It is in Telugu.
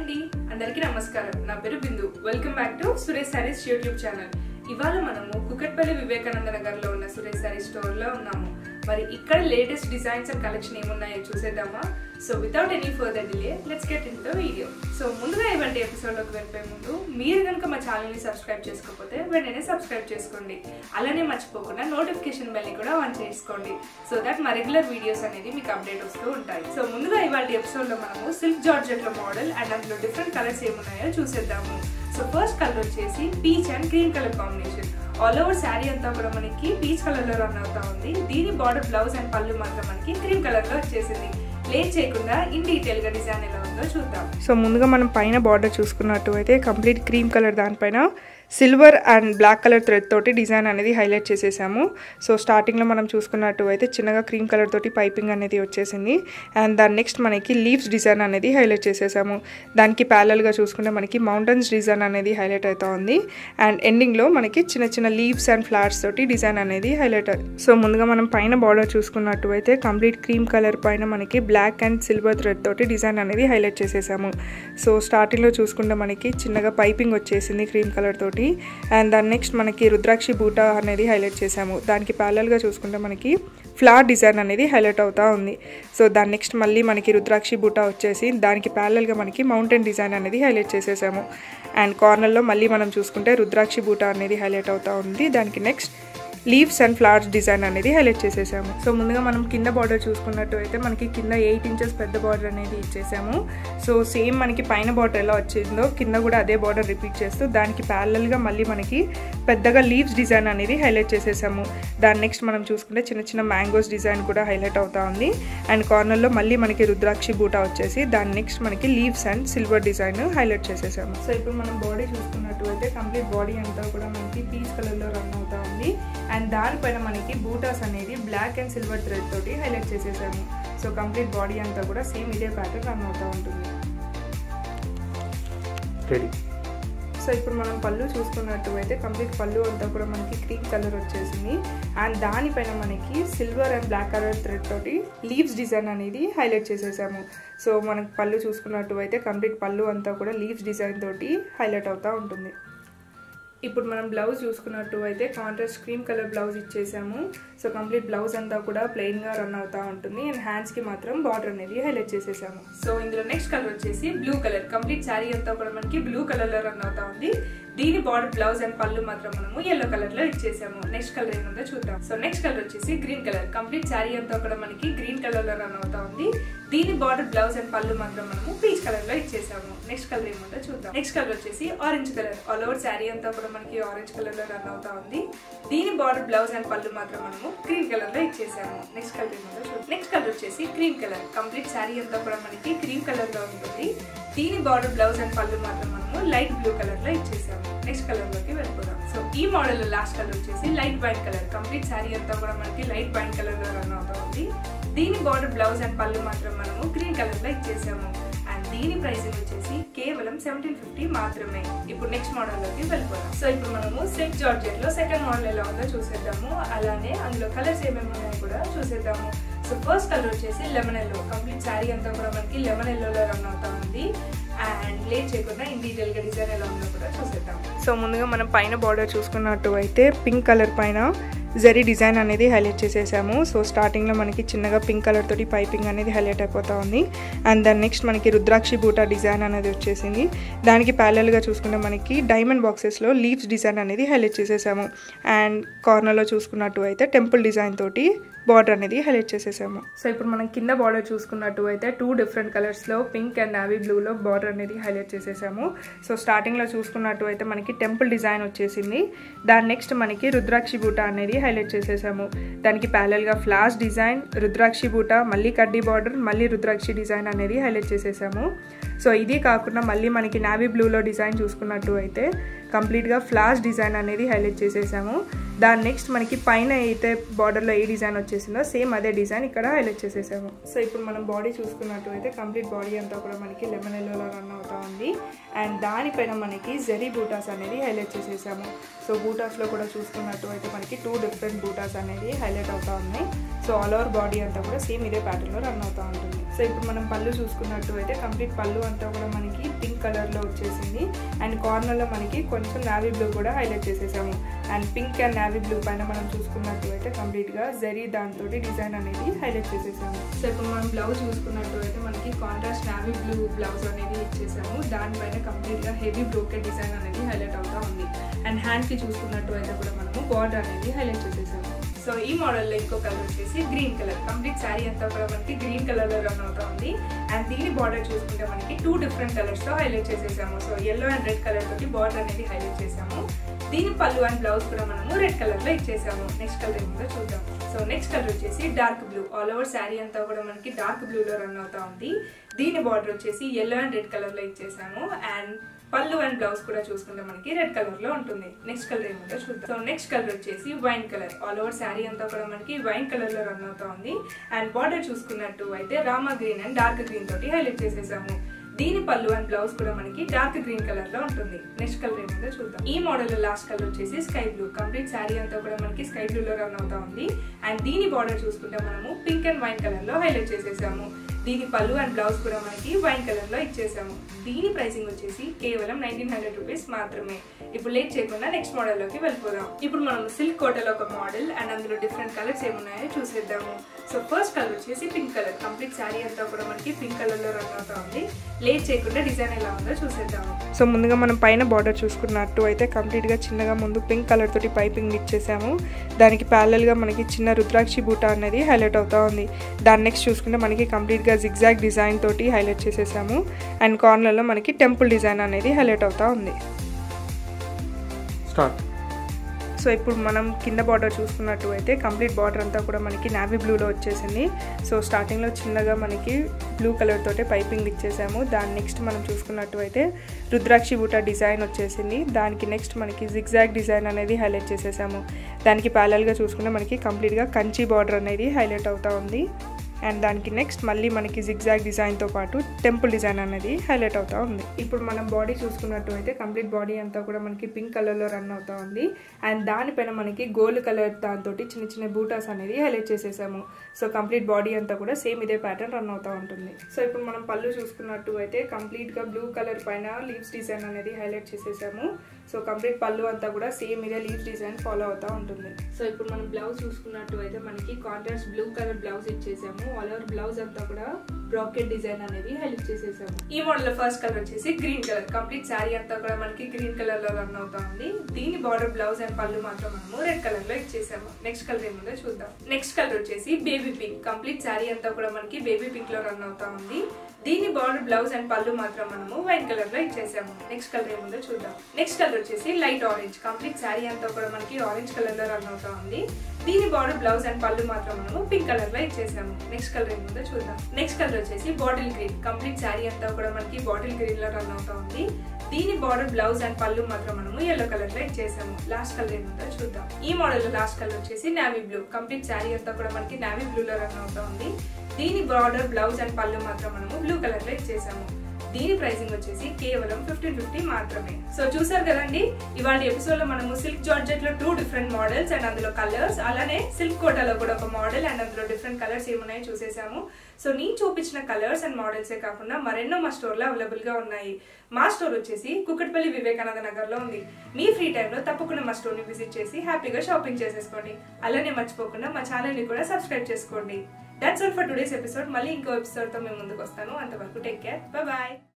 అండి అందరికీ నమస్కారం నా పేరు Bindu welcome back to Suresh sarees YouTube channel ఇవాళ మనము కుకట్పల్లి వివేకానంద నగర్ లో ఉన్న సురేష్ సారీ స్టోర్ లో ఉన్నాము మరి ఇక్కడ లేటెస్ట్ డిజైన్స్ అండ్ కలెక్షన్ ఏమున్నాయో చూసేద్దామా so without any further delay let's get in the video so ముందుగా ఇవంటి ఎపిసోడ్ లోకి వెళ్ళిపోయే ముందు మీరు కనుక మా ఛానల్ ని సబ్స్క్రైబ్ చేసుకోకపోతే వెంటనే సబ్స్క్రైబ్ చేసుకోండి అలానే మర్చిపోకుండా నోటిఫికేషన్ బెల్ ని కూడా ఆన్ చేసుకోండి సో దట్ మా రెగ్యులర్ వీడియోస్ అనేది మీకు అప్డేట్ వస్తూ ఉంటాయి సో ముందుగా ఇవాళ ఎపిసోడ్ లో మనము సిల్క్ జార్జెట్ లో మోడల్ అండ్ అందులో డిఫరెంట్ కలర్స్ ఏమున్నాయో చూసేద్దాము సో ఫస్ట్ కలర్ వచ్చేసి peach and cream colour combination all over sari అంతా కూడా మనకి పీచ్ కలర్ లో రన్ అవుతా ఉంది దీని బార్డర్ బ్లౌజ్ అండ్ పళ్ళు మాత్రం మనకి క్రీమ్ కలర్ లో వచ్చేసింది లేట్ చేయకుండా ఇన్ డీటెయిల్ గా డిజైన్ ఎలా ఉందో చూద్దాం సో ముందుగా మనం పైన బార్డర్ చూసుకున్నట్టు అయితే కంప్లీట్ క్రీమ్ కలర్ దానిపైన silver and black colour thread తోటి డిజైన్ అనేది హైలైట్ చేసేసాము సో స్టార్టింగ్లో మనం చూసుకున్నట్టు అయితే చిన్నగా క్రీమ్ కలర్ తోటి పైపింగ్ అనేది వచ్చేసింది అండ్ దాని నెక్స్ట్ మనకి లీవ్స్ డిజైన్ అనేది హైలైట్ చేసేసాము దానికి ప్యారల్గా చూసుకుంటే మనకి మౌంటైన్స్ డిజైన్ అనేది హైలైట్ అవుతా ఉంది అండ్ ఎండింగ్లో మనకి చిన్న చిన్న లీవ్స్ అండ్ ఫ్లవర్స్ తోటి డిజైన్ అనేది హైలైట్ సో ముందుగా మనం పైన బార్డర్ చూసుకున్నట్టు అయితే కంప్లీట్ క్రీమ్ కలర్ పైన మనకి బ్లాక్ అండ్ సిల్వర్ థ్రెడ్ తోటి డిజైన్ అనేది హైలైట్ చేసేసాము సో స్టార్టింగ్లో చూసుకుంటే మనకి చిన్నగా పైపింగ్ వచ్చేసింది క్రీమ్ కలర్ తోటి అండ్ దాని నెక్స్ట్ మనకి రుద్రాక్షి బూటా అనేది హైలైట్ చేసాము దానికి ప్యారల్గా చూసుకుంటే మనకి ఫ్లవర్ డిజైన్ అనేది హైలైట్ అవుతా ఉంది సో దాని నెక్స్ట్ మళ్ళీ మనకి రుద్రాక్షి బూటా వచ్చేసి దానికి ప్యారల్గా మనకి మౌంటైన్ డిజైన్ అనేది హైలైట్ చేసేసాము అండ్ కార్నర్లో మళ్ళీ మనం చూసుకుంటే రుద్రాక్షి బూటా అనేది హైలైట్ అవుతా ఉంది దానికి next leaves and flowers design అనేది హైలైట్ చేసేసాము సో ముందుగా మనం కింద బార్డర్ చూసుకున్నట్టు అయితే మనకి కింద ఎయిట్ ఇంచెస్ పెద్ద బార్డర్ అనేది ఇచ్చేసాము సో సేమ్ మనకి పైన బార్డర్ ఎలా వచ్చిందో కింద కూడా అదే బార్డర్ రిపీట్ చేస్తూ దానికి ప్యారలల్గా మళ్ళీ మనకి పెద్దగా లీవ్స్ డిజైన్ అనేది హైలైట్ చేసేసాము దాని నెక్స్ట్ మనం చూసుకుంటే చిన్న చిన్న మ్యాంగోస్ డిజైన్ కూడా హైలైట్ అవుతా ఉంది అండ్ కార్నర్లో మళ్ళీ మనకి రుద్రాక్షి బూటా వచ్చేసి దాని నెక్స్ట్ మనకి leaves and silver design highlight చేసేసాము సో ఇప్పుడు మనం బాడీ చూసుకున్నట్టు అయితే కంప్లీట్ బాడీ అంతా కూడా మనకి పీచ్ కలర్లో రన్ అవుతా ఉంది అండ్ దానిపైన మనకి బూటాస్ అనేది బ్లాక్ అండ్ సిల్వర్ థ్రెడ్ తోటి హైలైట్ చేసేసాము సో కంప్లీట్ బాడీ అంతా కూడా సేమ్ ఇదే ప్యాటర్న్ రన్ అవుతూ ఉంటుంది రెడీ సో ఇప్పుడు మనం పళ్ళు చూసుకున్నట్టు అయితే కంప్లీట్ పళ్ళు అంతా కూడా మనకి క్రీమ్ కలర్ వచ్చేసింది అండ్ దానిపైన మనకి silver and black colour thread తోటి లీవ్స్ డిజైన్ అనేది హైలైట్ చేసేసాము సో మనకి పళ్ళు చూసుకున్నట్టు అయితే కంప్లీట్ పళ్ళు అంతా కూడా లీవ్స్ డిజైన్ తోటి హైలైట్ అవుతూ ఉంటుంది ఇప్పుడు మనం బ్లౌజ్ చూసుకున్నట్టు అయితే కాంట్రాస్ట్ క్రీమ్ కలర్ బ్లౌజ్ ఇచ్చేసాము సో కంప్లీట్ బ్లౌజ్ అంతా కూడా ప్లెయిన్గా రన్ అవుతూ ఉంటుంది అండ్ హ్యాండ్స్కి మాత్రం బార్డర్ అనేది హైలైట్ చేసేసాము సో ఇందులో నెక్స్ట్ కలర్ వచ్చేసి బ్లూ కలర్ కంప్లీట్ శారీ అంతా కూడా మనకి బ్లూ కలర్ లో రన్ అవుతా ఉంది దీని బార్డర్ బ్లౌజ్ అండ్ పళ్ళు మాత్రం మనము ఎల్లో కలర్ లో ఇచ్చేసాము నెక్స్ట్ కలర్ ఏముందో చూద్దాం సో నెక్స్ట్ కలర్ వచ్చేసి గ్రీన్ కలర్ కంప్లీట్ శారీ అంతా కూడా మనకి గ్రీన్ కలర్ లో రన్ అవుతా ఉంది దీని బార్డర్ బ్లౌజ్ అండ్ పళ్ళు మాత్రం మనము పీచ్ కలర్ లో ఇచ్చేసాము నెక్స్ట్ కలర్ ఏముందో చూద్దాం నెక్స్ట్ కలర్ వచ్చేసి orange colour all over sari అంతా కూడా మనకి ఆరెంజ్ కలర్ లో రన్ అవుతా ఉంది దీని బార్డర్ బ్లౌజ్ అండ్ పళ్ళు మాత్రం మనము గ్రీన్ కలర్ లో ఇచ్చేసాము నెక్స్ట్ కలర్ ఏముందో చూద్దాం నెక్స్ట్ కలర్ వచ్చేసి క్రీమ్ కలర్ కంప్లీట్ శారీ అంతా కూడా మనకి క్రీమ్ కలర్ లో ఉంటుంది దీని బార్డర్ బ్లౌజ్ అండ్ పళ్ళు మాత్రం మనము లైట్ బ్లూ కలర్ లో ఇచ్చేసాము నెక్స్ట్ కలర్ లోకి వెళ్ళిపోదాం సో ఈ మోడల్ లో లాస్ట్ కలర్ వచ్చేసి light white colour complete sari అంతా కూడా మనకి లైట్ వైట్ కలర్ లో రన్ అవుతా ఉంది దీని బార్డర్ బ్లౌజ్ అండ్ పళ్ళు మాత్రం మనము గ్రీన్ కలర్ లో ఇచ్చేసాము అండ్ దీని ప్రైసింగ్ వచ్చేసి కేవలం సెవెంటీన్ ఫిఫ్టీ మాత్రమే ఇప్పుడు నెక్స్ట్ మోడల్ లోకి వెళ్ళిపోదాం సో ఇప్పుడు మనము సిల్క్ జార్జెట్ లో సెకండ్ మోడల్ ఎలా ఉందో చూసేద్దాము అలానే అందులో కలర్స్ ఏమేమి ఉన్నాయో కూడా చూసేద్దాము సో ఫస్ట్ కలర్ వచ్చేసి లెమన్ ఎల్లో కంప్లీట్ శారీ అంతా కూడా మనకి లెమన్ ఎల్లోలో రన్ అవుతా ఉంది అండ్ లేట్ చేయకుండా ఇన్ డీటెయిల్ గా డిజైన్ ఎలా ఉందో కూడా చూసేద్దాం సో ముందుగా మనం పైన బార్డర్ చూసుకున్నట్టు అయితే పింక్ కలర్ పైన జరీ డిజైన్ అనేది హైలైట్ చేసేసాము సో స్టార్టింగ్లో మనకి చిన్నగా పింక్ కలర్ తోటి పైపింగ్ అనేది హైలైట్ అయిపోతా ఉంది అండ్ దాని నెక్స్ట్ మనకి రుద్రాక్షి బూటా డిజైన్ అనేది వచ్చేసింది దానికి ప్యారల్గా చూసుకుంటే మనకి డైమండ్ బాక్సెస్లో లీవ్స్ డిజైన్ అనేది హైలైట్ చేసేసాము అండ్ కార్నర్లో చూసుకున్నట్టు అయితే టెంపుల్ డిజైన్ తోటి బార్డర్ అనేది హైలైట్ చేసేసాము సో ఇప్పుడు మనం కింద బార్డర్ చూసుకున్నట్టు అయితే టూ డిఫరెంట్ కలర్స్లో పింక్ అండ్ నావీ బ్లూలో బార్డర్ అనేది హైలైట్ చేసేసాము సో స్టార్టింగ్లో చూసుకున్నట్టు అయితే మనకి టెంపుల్ డిజైన్ వచ్చేసింది దాని నెక్స్ట్ మనకి రుద్రాక్షి బూటా అనేది హైలైట్ చేసేసాము దానికి ప్యారల్గా ఫ్లాష్ డిజైన్ రుద్రాక్షి బూటా మళ్ళీ కడ్డీ బార్డర్ మళ్ళీ రుద్రాక్షి డిజైన్ అనేది హైలైట్ చేసేసాము సో ఇది కాకుండా మళ్ళీ మనకి నావీ బ్లూలో డిజైన్ చూసుకున్నట్టు అయితే కంప్లీట్గా ఫ్లాష్ డిజైన్ అనేది హైలైట్ చేసేసాము దాని నెక్స్ట్ మనకి పైన అయితే బార్డర్లో ఏ డిజైన్ వచ్చేసిందో సేమ్ అదే డిజైన్ ఇక్కడ హైలైట్ చేసేసాము సో ఇప్పుడు మనం బాడీ చూసుకున్నట్టు అయితే కంప్లీట్ బాడీ అంతా కూడా మనకి లెమన్ ఎల్లోలో రన్ అవుతా ఉంది అండ్ దానిపైన మనకి జెరీ బూటాస్ అనేది హైలైట్ చేసేసాము సో బూటాస్లో కూడా చూసుకున్నట్టు అయితే మనకి టూ డిఫరెంట్ బూటాస్ అనేది హైలైట్ అవుతా ఉన్నాయి సో ఆల్ ఓవర్ బాడీ అంతా కూడా సేమ్ ఇదే ప్యాటర్న్లో రన్ అవుతూ ఉంటుంది సో ఇప్పుడు మనం పళ్ళు చూసుకున్నట్టు అయితే కంప్లీట్ పళ్ళు అంతా కూడా మనకి పింక్ కలర్లో వచ్చేసింది అండ్ కార్నర్లో మనకి కొంచెం నావీ బ్లూ కూడా హైలైట్ చేసేసాము and pink and navy blue పైన మనం చూసుకున్నట్టు అయితే కంప్లీట్గా జరీ దాంతో డిజైన్ అనేది హైలైట్ చేసేసాము సో ఇప్పుడు మనం బ్లౌజ్ చూసుకున్నట్టు అయితే మనకి కాంట్రాస్ట్ నావీ బ్లూ బ్లౌజ్ అనేది ఇచ్చేసాము దానిపైన కంప్లీట్గా హెవీ బ్రోకెట్ డిజైన్ అనేది హైలైట్ అవుతా ఉంది అండ్ హ్యాండ్కి చూసుకున్నట్టు అయితే కూడా మనము బార్డర్ అనేది హైలైట్ చేసేసాము సో ఈ మోడల్లో ఇంకో కలర్ వచ్చేసి గ్రీన్ కలర్ కంప్లీట్ శారీ అంతా కూడా మనకి గ్రీన్ కలర్ లో రన్ అవుతా ఉంది అండ్ దీని బార్డర్ చూసుకుంటే మనకి టూ డిఫరెంట్ కలర్స్ తో హైలైట్ చేసేసాము so yellow and red colour తోటి బార్డర్ అనేది హైలైట్ చేసాము దీని పళ్ళు అండ్ బ్లౌజ్ కూడా మనము రెడ్ కలర్ లో ఇచ్చేసాము నెక్స్ట్ కలర్ ఏమిటో చూద్దాం సో నెక్స్ట్ కలర్ వచ్చేసి dark blue all over sari అంతా కూడా మనకి డార్క్ బ్లూ లో రన్ అవుతా ఉంది దీని బార్డర్ వచ్చేసి ఎల్లో అండ్ రెడ్ కలర్ లో ఇచ్చేసాము అండ్ పళ్ళు అండ్ బ్లౌజ్ కూడా చూసుకుంటే మనకి రెడ్ కలర్ లో ఉంటుంది నెక్స్ట్ కలర్ ఏమిటో చూద్దాం సో నెక్స్ట్ కలర్ వచ్చేసి wine colour all over sari అంతా కూడా మనకి వైన్ కలర్ లో రన్ అవుతా ఉంది అండ్ బార్డర్ చూసుకున్నట్టు అయితే రామా గ్రీన్ అండ్ డార్క్ గ్రీన్ తోటి హైలైట్ చేసేసాము దీని పళ్ళు అండ్ బ్లౌజ్ కూడా మనకి డార్క్ గ్రీన్ కలర్ లో ఉంటుంది నెక్స్ట్ కలర్ ఏమిటో చూద్దాం ఈ మోడల్ లాస్ట్ కలర్ వచ్చేసి స్కై బ్లూ కంప్లీట్ శారీ అంతా కూడా మనకి స్కై బ్లూ లో రన్ అవుతా ఉంది అండ్ దీని బార్డర్ చూసుకుంటే మనము పింక్ అండ్ వైన్ కలర్ లో హైలైట్ చేసేసాము దీని పళ్ళు అండ్ బ్లౌజ్ కూడా మనకి వైన్ కలర్ లో ఇచ్చేసాము దీని ప్రైసింగ్ వచ్చేసి కేవలం నైన్టీన్ హండ్రెడ్ రూపీస్ మాత్రమే ఇప్పుడు లేట్ చేయకుండా నెక్స్ట్ మోడల్ లోకి వెళ్ళిపోదాం ఇప్పుడు మనం సిల్క్ కోటలో ఒక మోడల్ అండ్ అందులో డిఫరెంట్ కలర్స్ ఏమున్నాయో చూసేద్దాము సో ఫస్ట్ కలర్ వచ్చేసి పింక్ కలర్ కంప్లీట్ శారీ అంతా కూడా మనకి పింక్ కలర్ లో రన్ అవుతా ఉంది లేట్ చేయకుండా డిజైన్ ఎలా ఉందో చూసేద్దాము సో ముందుగా మనం పైన బార్డర్ చూసుకున్నట్టు అయితే కంప్లీట్గా చిన్నగా ముందు పింక్ కలర్ తోటి పైపింగ్ ఇచ్చేసాము దానికి ప్యారలల్గా మనకి చిన్న రుద్రాక్షి బూట అనేది హైలైట్ అవుతా ఉంది దాని నెక్స్ట్ చూసుకుంటే మనకి కంప్లీట్గా జిగ్జాగ్ డిజైన్ తోటి హైలైట్ చేసేసాము అండ్ కార్నర్లో మనకి టెంపుల్ డిజైన్ అనేది హైలైట్ అవుతా ఉంది స్టార్ట్ సో ఇప్పుడు మనం కింద బార్డర్ చూసుకున్నట్టు అయితే కంప్లీట్ బార్డర్ అంతా కూడా మనకి నావీ బ్లూలో వచ్చేసింది సో స్టార్టింగ్లో చిన్నగా మనకి బ్లూ కలర్ తోటే పైపింగ్ ఇచ్చేసాము దాని నెక్స్ట్ మనం చూసుకున్నట్టు అయితే రుద్రాక్షి బూట డిజైన్ వచ్చేసింది దానికి నెక్స్ట్ మనకి జిగ్జాగ్ డిజైన్ అనేది హైలైట్ చేసేసాము దానికి ప్యారల్గా చూసుకుంటే మనకి కంప్లీట్గా కంచి బార్డర్ అనేది హైలైట్ అవుతా ఉంది అండ్ దానికి నెక్స్ట్ మళ్ళీ మనకి జిగ్జాగ్ డిజైన్తో పాటు టెంపుల్ డిజైన్ అనేది హైలైట్ అవుతా ఉంది ఇప్పుడు మనం బాడీ చూసుకున్నట్టు అయితే కంప్లీట్ బాడీ అంతా కూడా మనకి పింక్ కలర్లో రన్ అవుతా ఉంది అండ్ దానిపైన మనకి గోల్డ్ కలర్ దాంతో చిన్న చిన్న బూటాస్ అనేది హైలైట్ చేసేసాము సో కంప్లీట్ బాడీ అంతా కూడా సేమ్ ఇదే ప్యాటర్న్ రన్ అవుతా ఉంటుంది సో ఇప్పుడు మనం పళ్ళు చూసుకున్నట్టు అయితే కంప్లీట్గా బ్లూ కలర్ పైన లీవ్స్ డిజైన్ అనేది హైలైట్ చేసేసాము సో కంప్లీట్ పళ్ళు అంతా కూడా సేమ్ ఇదే లీవ్స్ డిజైన్ ఫాలో అవుతా ఉంటుంది సో ఇప్పుడు మనం బ్లౌజ్ చూసుకున్నట్టు అయితే మనకి కాంట్రాస్ట్ బ్లూ కలర్ బ్లౌజ్ ఇచ్చేసాము ఆల్ ఓవర్ బ్లౌజ్ అంతా కూడా బ్రాకెట్ డిజైన్ అనేది హైలైట్ చేసేసాము ఈ మోడల్ ఫస్ట్ కలర్ వచ్చేసి గ్రీన్ కలర్ కంప్లీట్ శారీ అంతా కూడా మనకి గ్రీన్ కలర్ లో రన్ అవుతా ఉంది దీని బార్డర్ బ్లౌజ్ అండ్ పళ్ళు మాత్రం మనము రెడ్ కలర్ లో ఇచ్చేసాము నెక్స్ట్ కలర్ ఏముందో చూద్దాం నెక్స్ట్ కలర్ వచ్చేసి బేబీ పింక్ కంప్లీట్ శారీ అంతా కూడా మనకి బేబీ పింక్ లో రన్ అవుతా ఉంది దీని బార్డర్ బ్లౌజ్ అండ్ పళ్ళు మాత్రం మనము వైట్ కలర్ లో ఇచ్చేసాము నెక్స్ట్ కలర్ ఏముందో చూద్దాం నెక్స్ట్ కలర్ వచ్చేసి లైట్ ఆరెంజ్ కంప్లీట్ శారీ అంతా కూడా మనకి ఆరెంజ్ కలర్ లో రన్ అవుతా ఉంది దీని బార్డర్ బ్లౌజ్ అండ్ పళ్ళు మాత్రం మనము పింక్ కలర్ లో ఇచ్చేసాము నెక్స్ట్ కలర్ ఏముందో చూద్దాం నెక్స్ట్ కలర్ వచ్చేసి బాటిల్ గ్రీన్ కంప్లీట్ శారీ అంతా కూడా మనకి బాటిల్ గ్రీన్ లో రన్ అవుతా ఉంది దీని బార్డర్ బ్లౌజ్ అండ్ పళ్ళు మాత్రం మనము ఎల్లో కలర్ లో ఇచ్చేసాము లాస్ట్ కలర్ ఏముందో చూద్దాం ఈ మోడల్ లో లాస్ట్ కలర్ వచ్చేసి నావీ బ్లూ కంప్లీట్ శారీ అంతా కూడా మనకి నావీ బ్లూ లో రన్ అవుతా ఉంది దీని బార్డర్ బ్లౌజ్ అండ్ పళ్ళు మాత్రం మనము బ్లూ కలర్ లో ఇచ్చేసాము దీని ప్రైసింగ్ వచ్చేసి కేవలం ఫిఫ్టీన్ ఫిఫ్టీ మాత్రమే సో చూసారు కదండి ఇవాళ ఎపిసోడ్ లో మనము సిల్క్ జార్జెట్ లో టూ డిఫరెంట్ మోడల్స్ అండ్ అందులో కలర్స్ అలానే సిల్క్ కోటాలో కూడా ఒక మోడల్ అండ్ అందులో డిఫరెంట్ కలర్స్ ఏమున్నాయో చూసేసాము సో నేను చూపించిన కలర్స్ అండ్ మోడల్సే కాకుండా మరెన్నో మా స్టోర్ లో అవైలబుల్ గా ఉన్నాయి మా స్టోర్ వచ్చేసి కుక్కట్పల్లి వివేకానంద నగర్ లో ఉంది మీ ఫ్రీ టైంలో తప్పకుండా మా స్టోర్ ని విజిట్ చేసి హ్యాపీగా షాపింగ్ చేసేసుకోండి అలానే మర్చిపోకుండా మా ఛానల్ ని కూడా సబ్స్క్రైబ్ చేసుకోండి that's all for today's episode మళ్ళీ ఇంకో ఎపిసోడ్ తో మేము ముందుకు వస్తాను అంతవరకు టేక్ కేర్ బాయ్